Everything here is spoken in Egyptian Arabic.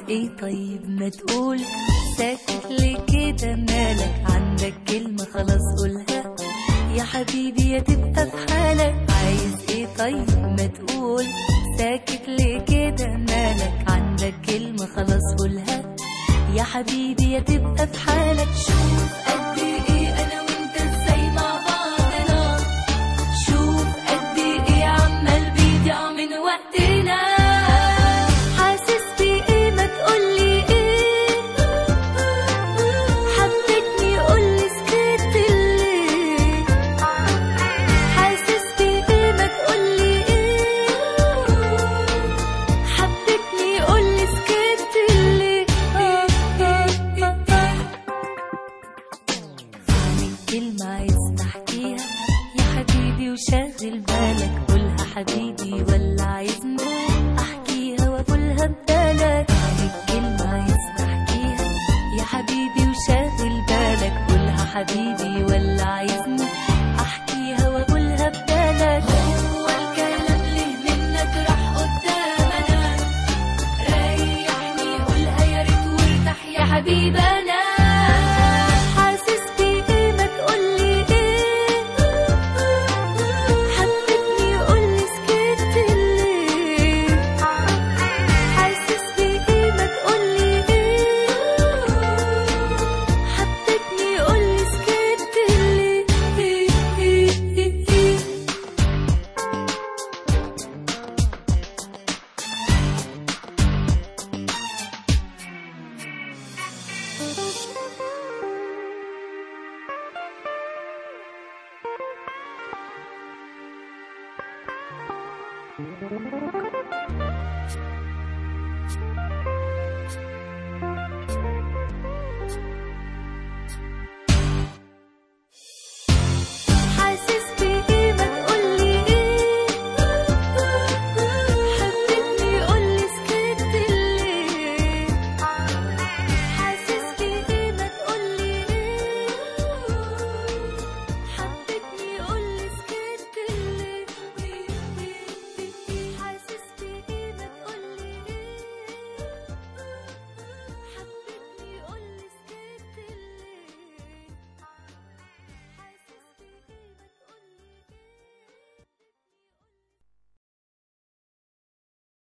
ايه طيب ما تقول ساكت ليه كده مالك عندك كلمة خلاص قولها يا حبيبي يا تبقى في حالك عايز ايه طيب ما تقول ساكت ليه كده مالك عندك كلمة خلاص قولها يا حبيبي يا تبقى في حالك شوف قد ايه انا وانت ازاي مع بعضنا شوف قد ايه عمال بيضيع من وقتنا حاسس بايه ما تقولي ايه حبيتني قولي سكت ليه حاسس بايه ما تقولي ايه حبيتني قولي سكت ليه فاهمين كلمة عايز تحكيها يا حبيبي وشاغل بالك قولها حبيبي ولا عايزني احكيها واقولها بدالك فاهمين كلمة عايز تحكيها يا حبيبي وشاغل بالك قولها حبيبي ولا عايزني احكيها واقولها بدالك هو الكلام ليه منك راح قدامنا ريحني قولها يا ريت وارتاح يا حبيبي انا حاسس بايه ما تقولي ايه حبيتني قولي سكت ليه حاسس بايه ما تقولي ايه حبيتني قولي سكت ليه Thank you.